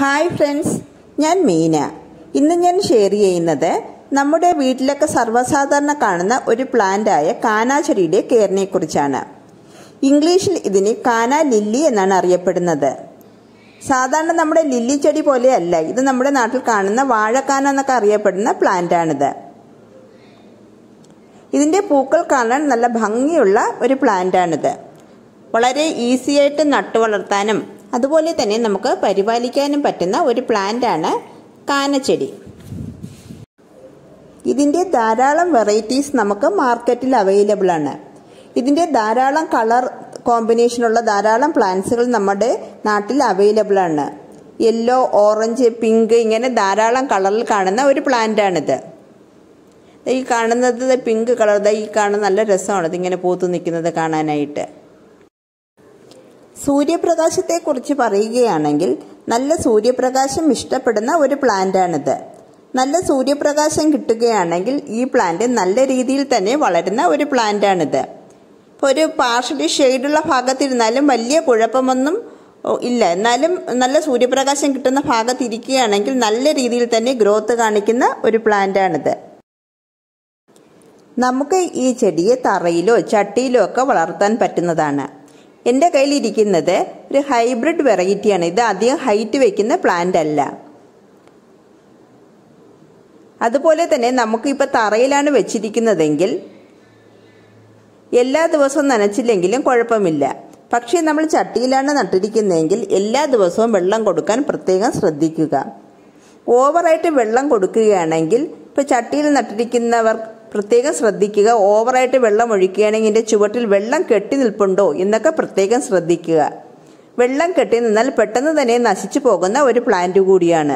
hi friends ഞാൻ മീന ഇന്ന് ഞാൻ ഷെയർ ചെയ്യുന്നത് നമ്മുടെ വീട്ടിലൊക്കെ സർവ്വസാധാരണ കാണുന്ന ഒരു പ്ലാന്റായ കാനാചെടിയുടെ കെയറിനെ കുറിച്ചാണ് ഇംഗ്ലീഷിൽ ഇതിന് കാന ലില്ലി എന്നാണ് അറിയപ്പെടുന്നത് സാധാരണ നമ്മുടെ ലില്ലി ചെടി പോലെയല്ല ഇത് നമ്മുടെ നാട്ടിൽ കാണുന്ന വാഴക്കാന എന്നൊക്കെ അറിയപ്പെടുന്ന പ്ലാന്റാണിത് ഇതിന്റെ പൂക്കൾ കാണാൻ നല്ല ഭംഗിയുള്ള ഒരു പ്ലാന്റാണിത് വളരെ ഈസി ആയിട്ട് നട്ടു വളർത്താനും അതുപോലെ തന്നെ നമുക്ക് പരിപാലിക്കാനും പറ്റുന്ന ഒരു പ്ലാന്റാണ് കാനച്ചെടി ഇതിന്റെ ധാരാളം വെറൈറ്റീസ് നമുക്ക് മാർക്കറ്റിൽ അവൈലബിൾ ആണ് ഇതിന്റെ ധാരാളം കളർ കോമ്പിനേഷനുള്ള ധാരാളം പ്ലാന്റ്സുകൾ നമ്മുടെ നാട്ടിൽ അവൈലബിൾ ആണ് യെല്ലോ ഓറഞ്ച് പിങ്ക് ഇങ്ങനെ ധാരാളം കളറിൽ കാണുന്ന ഒരു പ്ലാന്റാണിത് ഈ കാണുന്നത് പിങ്ക് കളർ ഈ കാണുന്ന നല്ല രസമാണ് ഇതിങ്ങനെ പൂത്തു നിൽക്കുന്നത് കാണാനായിട്ട് സൂര്യപ്രകാശത്തെക്കുറിച്ച് പറയുകയാണെങ്കിൽ നല്ല സൂര്യപ്രകാശം ഇഷ്ടപ്പെടുന്ന ഒരു പ്ലാന്റാണിത് നല്ല സൂര്യപ്രകാശം കിട്ടുകയാണെങ്കിൽ ഈ പ്ലാന്റ് നല്ല രീതിയിൽ തന്നെ വളരുന്ന ഒരു പ്ലാന്റാണിത് ഇപ്പോൾ ഒരു പാർഷ്യലി ഷെയ്ഡുള്ള ഭാഗത്തിരുന്നാലും വലിയ കുഴപ്പമൊന്നും ഇല്ല എന്നാലും നല്ല സൂര്യപ്രകാശം കിട്ടുന്ന ഭാഗത്ത് ഇരിക്കുകയാണെങ്കിൽ നല്ല രീതിയിൽ തന്നെ ഗ്രോത്ത് കാണിക്കുന്ന ഒരു പ്ലാന്റാണിത് നമുക്ക് ഈ ചെടിയെ തറയിലോ ചട്ടിയിലോ ഒക്കെ വളർത്താൻ പറ്റുന്നതാണ് എൻ്റെ കയ്യിലിരിക്കുന്നത് ഒരു ഹൈബ്രിഡ് വെറൈറ്റിയാണ് ഇത് അധികം ഹൈറ്റ് വയ്ക്കുന്ന പ്ലാന്റ് അല്ല അതുപോലെ തന്നെ നമുക്ക് ഇപ്പോൾ തറയിലാണ് വെച്ചിരിക്കുന്നതെങ്കിൽ എല്ലാ ദിവസവും നനച്ചില്ലെങ്കിലും കുഴപ്പമില്ല പക്ഷേ നമ്മൾ ചട്ടിയിലാണ് നട്ടിരിക്കുന്നതെങ്കിൽ എല്ലാ ദിവസവും വെള്ളം കൊടുക്കാൻ പ്രത്യേകം ശ്രദ്ധിക്കുക ഓവറായിട്ട് വെള്ളം കൊടുക്കുകയാണെങ്കിൽ ഇപ്പോൾ ചട്ടിയിൽ നട്ടിരിക്കുന്നവർ പ്രത്യേകം ശ്രദ്ധിക്കുക ഓവറായിട്ട് വെള്ളം ഒഴിക്കുകയാണെങ്കിൽ ഇതിൻ്റെ ചുവട്ടിൽ വെള്ളം കെട്ടി നിൽപ്പുണ്ടോ എന്നൊക്കെ പ്രത്യേകം ശ്രദ്ധിക്കുക വെള്ളം കെട്ടി നിന്നാൽ പെട്ടെന്ന് തന്നെ നശിച്ചു പോകുന്ന ഒരു പ്ലാന്റ് കൂടിയാണ്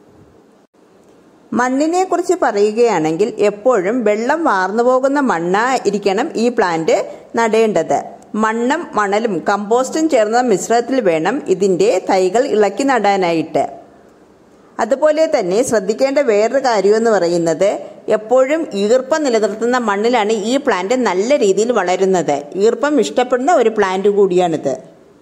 മണ്ണിനെ കുറിച്ച് പറയുകയാണെങ്കിൽ എപ്പോഴും വെള്ളം വാർന്നു പോകുന്ന മണ്ണായിരിക്കണം ഈ പ്ലാന്റ് നടേണ്ടത് മണ്ണും മണലും കമ്പോസ്റ്റും ചേർന്ന മിശ്രിതത്തിൽ വേണം ഇതിൻ്റെ തൈകൾ ഇളക്കി നടാനായിട്ട് അതുപോലെ തന്നെ ശ്രദ്ധിക്കേണ്ട വേറൊരു കാര്യം എന്ന് പറയുന്നത് എപ്പോഴും ഈർപ്പം നിലനിർത്തുന്ന മണ്ണിലാണ് ഈ പ്ലാന്റ് നല്ല രീതിയിൽ വളരുന്നത് ഈർപ്പം ഇഷ്ടപ്പെടുന്ന ഒരു പ്ലാന്റ് കൂടിയാണിത്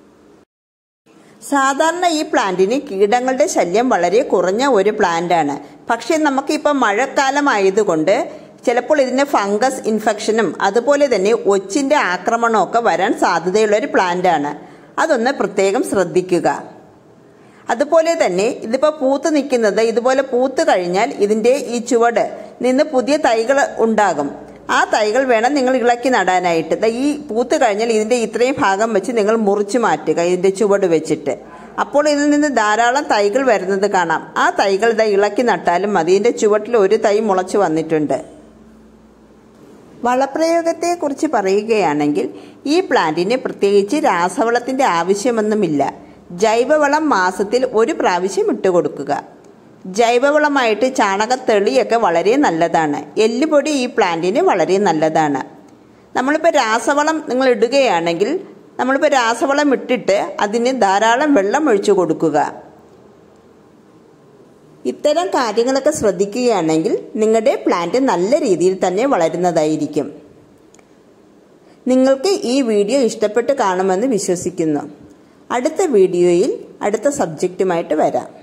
സാധാരണ ഈ പ്ലാന്റിന് കീടങ്ങളുടെ ശല്യം വളരെ കുറഞ്ഞ ഒരു പ്ലാന്റാണ് പക്ഷേ നമുക്കിപ്പോൾ മഴക്കാലം ആയതുകൊണ്ട് ചിലപ്പോൾ ഇതിന് ഫംഗസ് ഇൻഫെക്ഷനും അതുപോലെ തന്നെ ഒച്ചിൻ്റെ ആക്രമണമൊക്കെ വരാൻ സാധ്യതയുള്ള ഒരു പ്ലാന്റാണ് അതൊന്ന് പ്രത്യേകം ശ്രദ്ധിക്കുക അതുപോലെ തന്നെ ഇതിപ്പോൾ പൂത്ത് നിൽക്കുന്നത് ഇതുപോലെ പൂത്ത് കഴിഞ്ഞാൽ ഇതിൻ്റെ ഈ ചുവട് നിന്ന് പുതിയ തൈകൾ ഉണ്ടാകും ആ തൈകൾ വേണം നിങ്ങൾ ഇളക്കി നടാനായിട്ട് ഈ പൂത്ത് കഴിഞ്ഞാൽ ഇതിൻ്റെ ഇത്രയും ഭാഗം വെച്ച് നിങ്ങൾ മുറിച്ചു മാറ്റുക ഇതിൻ്റെ ചുവട് വെച്ചിട്ട് അപ്പോൾ ഇതിൽ നിന്ന് ധാരാളം തൈകൾ വരുന്നത് കാണാം ആ തൈകൾ ഇതാ ഇളക്കി നട്ടാലും മതി ഇതിൻ്റെ ചുവട്ടിൽ ഒരു തൈ മുളച്ചു വന്നിട്ടുണ്ട് വളപ്രയോഗത്തെക്കുറിച്ച് പറയുകയാണെങ്കിൽ ഈ പ്ലാന്റിന് പ്രത്യേകിച്ച് രാസവളത്തിൻ്റെ ആവശ്യമൊന്നുമില്ല ജൈവവളം മാസത്തിൽ ഒരു പ്രാവശ്യം ഇട്ടുകൊടുക്കുക ജൈവവളമായിട്ട് ചാണകത്തെളിയൊക്കെ വളരെ നല്ലതാണ് എല്ലുപൊടി ഈ പ്ലാന്റിന് വളരെ നല്ലതാണ് നമ്മളിപ്പോൾ രാസവളം നിങ്ങൾ ഇടുകയാണെങ്കിൽ നമ്മളിപ്പോൾ രാസവളം ഇട്ടിട്ട് അതിന് ധാരാളം വെള്ളം ഒഴിച്ചു കൊടുക്കുക ഇത്തരം കാര്യങ്ങളൊക്കെ ശ്രദ്ധിക്കുകയാണെങ്കിൽ നിങ്ങളുടെ പ്ലാന്റ് നല്ല രീതിയിൽ തന്നെ വളരുന്നതായിരിക്കും നിങ്ങൾക്ക് ഈ വീഡിയോ ഇഷ്ടപ്പെട്ട് കാണുമെന്ന് വിശ്വസിക്കുന്നു അടുത്ത വീഡിയോയിൽ അടുത്ത സബ്ജക്റ്റുമായിട്ട് വരാം